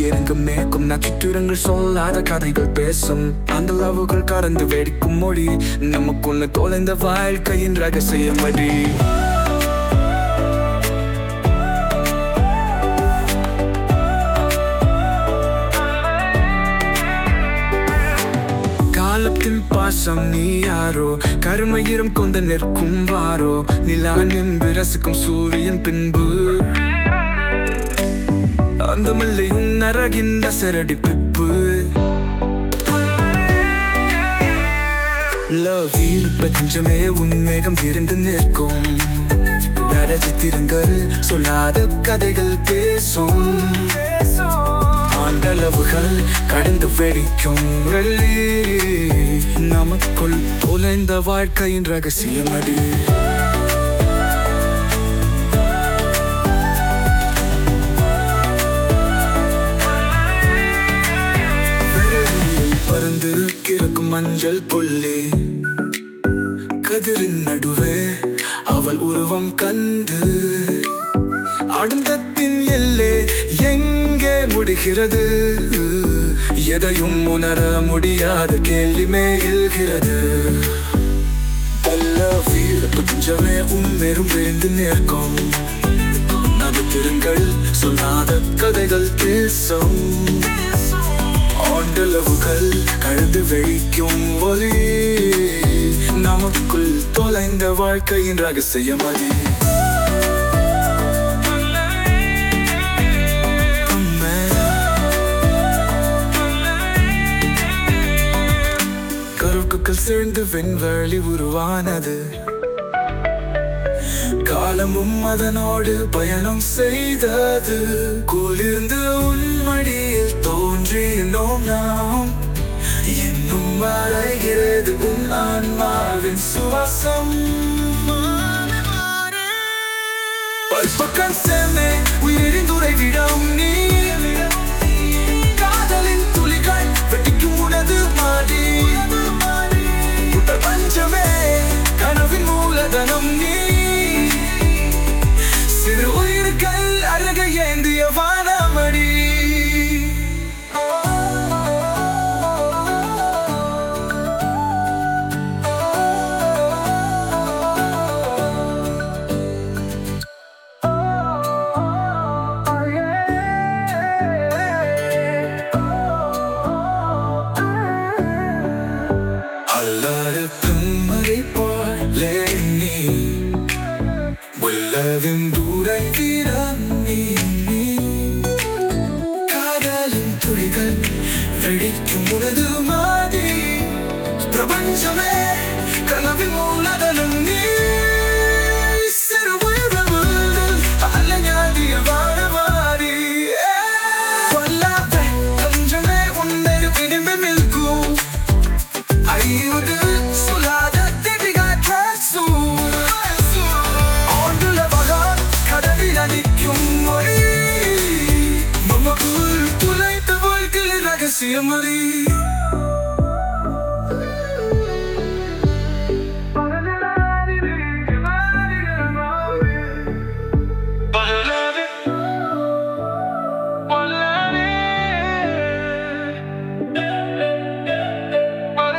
எங்கும் மேற்கும் நட்சத்திரங்கள் சொல்லாத கதைகள் பேசும் அந்த லவுகள் கடந்து வெடிக்கும் மொழி நமக்குள்ள தொலைந்த வாழ்க்கையின் ரகசியம் அடி காலத்தில் பாசம் நீ யாரோ கருமையிரம் கொண்டு நிற்கும் வாரோ நிலான் என்பு ரசிக்கும் சூரியன் பின்பு அந்த மல்லையும் நரகின்ற சரடி பிப்பு லவ் பஞ்சமே உன்மேகம் விருந்து நிற்கும் நடத்தித்திருங்கள் சொல்லாத கதைகள் பேசும் ஆண்டளவுகள் கடந்து வெடிக்கும் வெள்ளி நமக்குள் தொலைந்த வாழ்க்கையின் ரகசியம் அடி பறந்து கிடக்கும் மஞ்சள் புள்ளி கதிரின் நடுவே அவள் உருவம் கண்டு அடந்தத்தின் எல்லே எங்கே முடிகிறது எதையும் உணர முடியாத கேள்வி மேல்கிறது கொஞ்சமே உண்மையும் விழுந்து நிற்கும் நடுத்திருங்கள் சொல்லாத கதைகள் பேசும் ஆண்டளவுகள் கழுந்து வெடிக்கும் ஒலி நமக்குள் தொலைந்த வாழ்க்கையின் ரகசியம் அது கருக்குகள் சேர்ந்து விண்வெளி உருவானது காலமும் அதனோடு பயணம் செய்தது குளிர்ந்து உன்மடியில் தோன்றினோம் நாம் இன்னும் மறைகிறது உன் ஆன்மாவின் சுவாசம் பல்பக்கம் செம்மே உயிரின் துறைவிடம் நீ காதலின் துளிகள் வெட்டிக்கும் உனது மாடி பிரபஞ்சமே கனவின் மூலதனம் நீ சிறு உயிர்கள் அழக ஏந்திய வானமடி அல்லாருக்கும் மறை போலே நீ உள்ளவின் தூரத்திடம் நீ காதலின் துளிகள் வெடிக்கும் உனது மாதி பிரபஞ்சமே கனவின் மூலதனம் நீ சிறு உயிரமுதல் அலைஞாடிய வாழவாடி கொல்லாத கொஞ்சமே உன்னை விரும்பி நிற்கும் ஐயுது சொல்லாத திரிகாற்ற சூழ் ஆண்டுல மகான் கடலில் அடிக்கும் மொழி மமக்குள் துளைத்த வாழ்க்கையில் ரகசியம் அறி